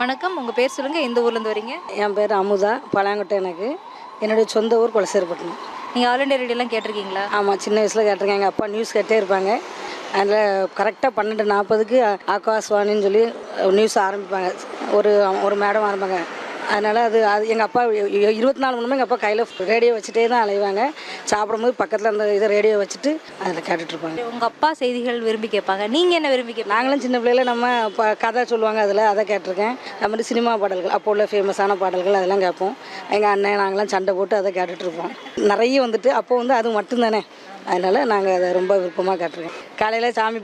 வணக்கம் உங்கள் பேர் சொல்லுங்கள் எந்த ஊர்லேருந்து வரீங்க என் பேர் அமுதா பழாங்கொட்டை எனக்கு என்னுடைய சொந்த ஊர் குலசேரிப்பட்டினம் நீங்கள் ஆல் இண்டியா ரேடியோலாம் கேட்டிருக்கீங்களா ஆமாம் சின்ன வயசில் கேட்டிருக்கேன் எங்கள் அப்பா நியூஸ் கேட்டே இருப்பாங்க அதில் கரெக்டாக பன்னெண்டு நாற்பதுக்கு ஆகாஷ்வாணின்னு சொல்லி நியூஸ் ஆரம்பிப்பாங்க ஒரு ஒரு மேடம் ஆரம்பிப்பாங்க அதனால் அது அது எங்கள் அப்பா இ- இருபத்தி நாலு மணி நேரம் எங்கள் அப்பா கையில் ரேடியோ வச்சுட்டே தான் அலைவாங்க சாப்பிடும்போது பக்கத்தில் அந்த இதை ரேடியோ வச்சுட்டு அதில் கேட்டுட்ருப்பாங்க உங்கள் அப்பா செய்திகள் விரும்பி கேட்பாங்க நீங்கள் என்ன விரும்பி கேட்பாங்க நாங்களும் சின்ன பிள்ளையில நம்ம இப்போ கதை சொல்லுவாங்க அதில் அதை கேட்டிருக்கேன் அது மாதிரி சினிமா பாடல்கள் அப்போ உள்ள ஃபேமஸான பாடல்கள் அதெல்லாம் கேட்போம் எங்கள் அண்ணன் நாங்களாம் சண்டை போட்டு அதை கேட்டுட்டு இருப்போம் நிறைய வந்துட்டு அப்போ வந்து அது மட்டும்தானே அதனால் நாங்கள் அதை ரொம்ப விருப்பமாக கேட்டிருக்கேன் காலையில் சாமி